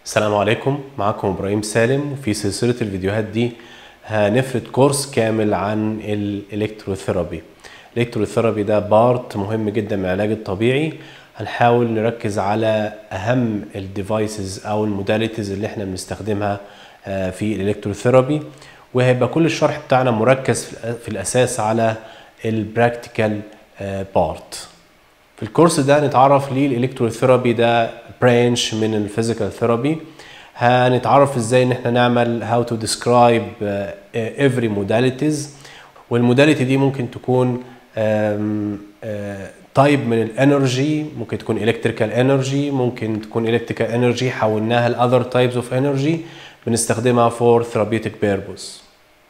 السلام عليكم معكم ابراهيم سالم وفي سلسله الفيديوهات دي هنفرد كورس كامل عن الالكتروثيرابي الالكتروثيرابي ده بارت مهم جدا من العلاج الطبيعي هنحاول نركز على اهم الديفايسز او الموداليتيز اللي احنا بنستخدمها في الالكتروثيرابي وهيبقى كل الشرح بتاعنا مركز في الاساس على البراكتيكال بارت في الكورس ده هنتعرف ليه الالكتروثيرابي ده برانش من الفيزيكال ثيرابي هنتعرف ازاي ان احنا نعمل how to describe uh, every modalities والموداليتي دي ممكن تكون تايب من الانرجي ممكن تكون الكتريكال انرجي ممكن تكون الكتريكال انرجي حولناها لاذر تايبس اوف انرجي بنستخدمها فور ثيرابيوتيك بيربوس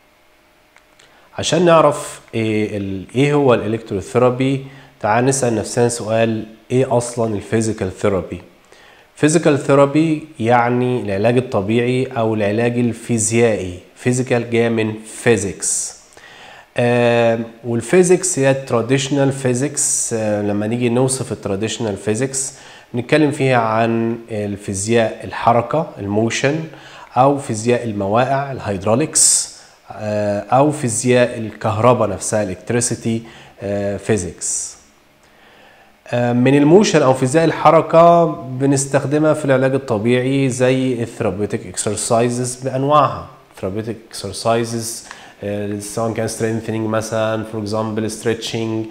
عشان نعرف ايه, ايه هو الالكتروثيرابي تعال نسال نفسنا سؤال ايه اصلا الفيزيكال ثيرابي فيزيكال ثيرابي يعني العلاج الطبيعي او العلاج الفيزيائي فيزيكال جايه من فيزيكس آه والفيزيكس هي التراديشنال فيزيكس آه لما نيجي نوصف التراديشنال فيزيكس بنتكلم فيها عن الفيزياء الحركه الموشن او فيزياء المواقع الهيدروليكس آه او فيزياء الكهرباء نفسها الكتريسيتي فيزيكس من الموشن او فيزياء الحركه بنستخدمها في العلاج الطبيعي زي الثيرابيوتيك اكسرسايزز بانواعها ثيرابيوتيك اكسرسايزز سواء كان سترينثنينج مثلا فور اكزامبل ستريتشنج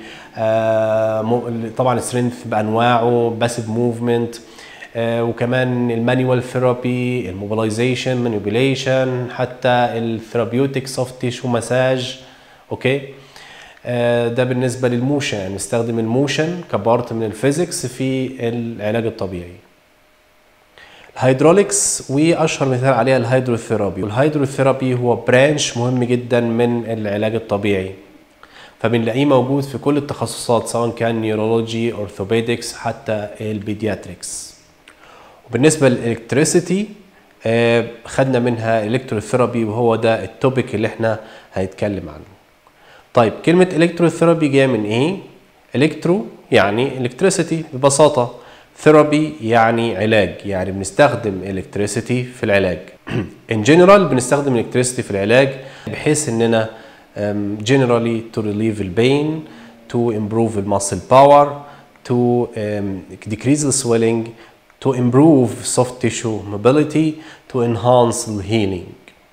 طبعا السترينث بانواعه باسيف موفمنت وكمان المانيوال ثيرابي الموبيلايزيشن مانيبيوليشن حتى الثيرابيوتيك سوفت تيشو مساج اوكي ده بالنسبة للموشن يعني نستخدم الموشن كبارت من الفيزيكس في العلاج الطبيعي الهيدروليكس واشهر مثال عليها الهيدروثيرابي والهيدروثيرابي هو برانش مهم جدا من العلاج الطبيعي فبنلاقيه موجود في كل التخصصات سواء كان نيورولوجي اورثوبيدكس حتى البيدياتريكس وبالنسبة للالكتريسيتي خدنا منها الكتروثيرابي وهو ده التوبيك اللي احنا هنتكلم عنه طيب كلمة الكتروثيرابي جاية من ايه؟ الكترو يعني الكتريسيتي ببساطة ثيرابي يعني علاج يعني بنستخدم الكتريسيتي في العلاج ان جنرال بنستخدم الكتريسيتي في العلاج بحيث اننا generally to relieve the pain to improve the muscle power to um, decrease the swelling to improve soft tissue mobility to enhance the healing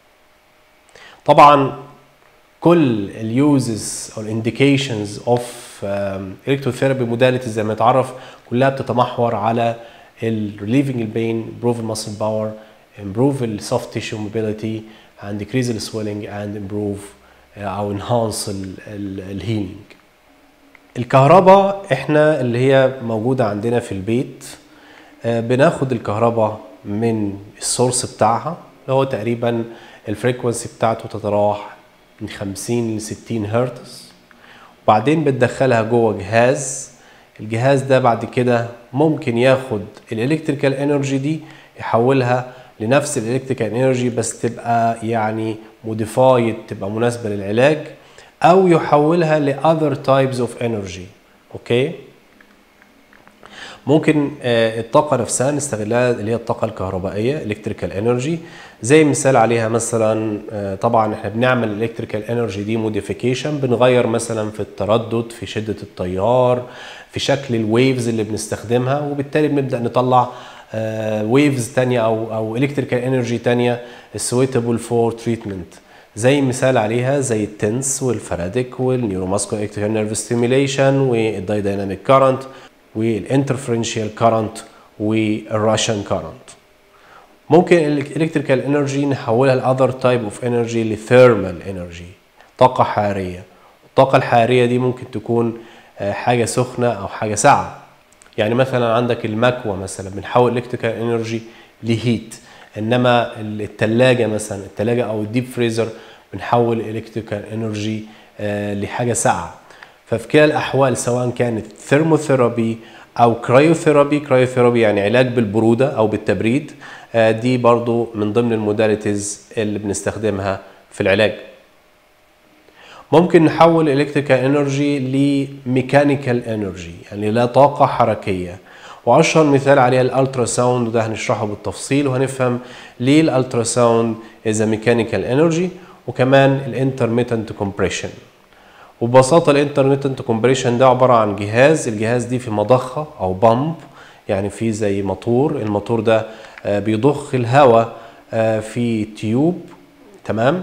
طبعا كل اليوزز او الانديكيشنز اوف الكتروثيرابي موداليتي زي ما نتعرف كلها بتتمحور على relieving البين improve المسل باور improve السوفت تيشو موبيليتي and decrease the swelling and improve او enhance الهيلينج الكهرباء احنا اللي هي موجودة عندنا في البيت بناخد الكهرباء من السورس بتاعها اللي هو تقريبا الفريكونسي بتاعته تتراوح من 50 ل 60 هرتز وبعدين بتدخلها جوه جهاز الجهاز ده بعد كده ممكن ياخد الالكتريكال انرجي دي يحولها لنفس الالكتريكال انرجي بس تبقى يعني موديفايد تبقى مناسبه للعلاج او يحولها لاذر تايبز اوف انرجي اوكي ممكن الطاقة نفسها نستغلها اللي هي الطاقة الكهربائية الكتريكال انرجي زي مثال عليها مثلا طبعا احنا بنعمل الكتريكال انرجي دي موديفيكيشن بنغير مثلا في التردد في شدة التيار في شكل الويفز اللي بنستخدمها وبالتالي بنبدأ نطلع ويفز تانية او او الكتريكال انرجي تانية سويتابل فور تريتمنت زي مثال عليها زي التنس والفراديك والنيوروماسكولار الكتريكال نيرف ستيميليشن والدايناميك كارنت والانترفرنشال كارنت والراشن كارنت ممكن الالكتريكال انرجي نحولها لاذر تايب اوف انرجي لثيرمال انرجي طاقه حراريه الطاقه الحراريه دي ممكن تكون حاجه سخنه او حاجه ساقعه يعني مثلا عندك المكوى مثلا بنحول الكتريكال انرجي لهيت انما الثلاجه مثلا الثلاجه او الديب فريزر بنحول الكتريكال انرجي لحاجه ساقعه ففي كلا الاحوال سواء كانت ثيرموثيرابي او كرايوثيرابي كرايوثيرابي يعني علاج بالبروده او بالتبريد دي برضو من ضمن الموداليتيز اللي بنستخدمها في العلاج ممكن نحول الكتريكال انرجي لميكانيكال انرجي يعني لا طاقه حركيه واشهر مثال عليها الالترا ساوند وده هنشرحه بالتفصيل وهنفهم ليه الالترا ساوند از ميكانيكال انرجي وكمان الانترميتنت كومبريشن وببساطه الانترميتنت كومبريشن ده عباره عن جهاز الجهاز دي في مضخه او بامب يعني في زي موتور الموتور ده بيضخ الهواء في تيوب تمام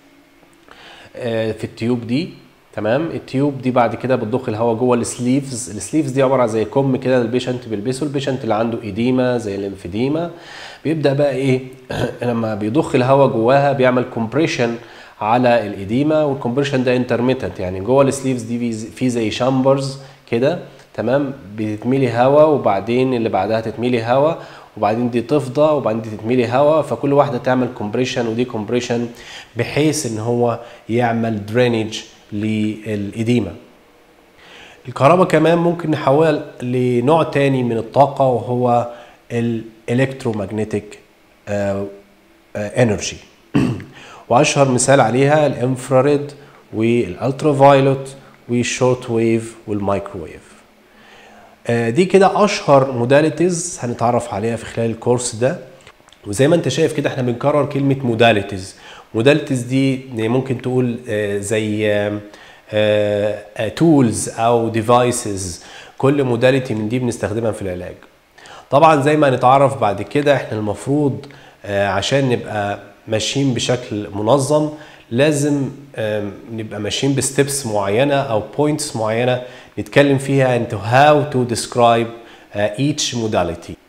في التيوب دي تمام التيوب دي بعد كده بتضخ الهواء جوه السليفز السليفز دي عباره عن زي كم كده البيشنت بيلبسه البيشنت اللي عنده ايديما زي الانفيديما بيبدا بقى ايه لما بيضخ الهواء جواها بيعمل كومبريشن على الايديما والكومبريشن ده انترميتنت يعني جوه السليفز دي في زي شامبرز كده تمام بتتملي هواء وبعدين اللي بعدها تتملي هواء وبعدين دي تفضى وبعدين دي تتملي هواء فكل واحده تعمل كومبريشن ودي كومبريشن بحيث ان هو يعمل درينج للإديمة الكهرباء كمان ممكن نحولها لنوع تاني من الطاقة وهو الالكترومagnetic انرجي واشهر مثال عليها الانفراريد والالترا فايلوت والشورت ويف والمايكروويف دي كده اشهر موداليتيز هنتعرف عليها في خلال الكورس ده وزي ما انت شايف كده احنا بنكرر كلمه موداليتيز موداليتيز دي ممكن تقول زي تولز او ديفايسز كل موداليتي من دي بنستخدمها في العلاج طبعا زي ما هنتعرف بعد كده احنا المفروض عشان نبقى ماشيين بشكل منظم لازم نبقى ماشيين بستبس معينه او بوينتس معينه نتكلم فيها into how to describe each modality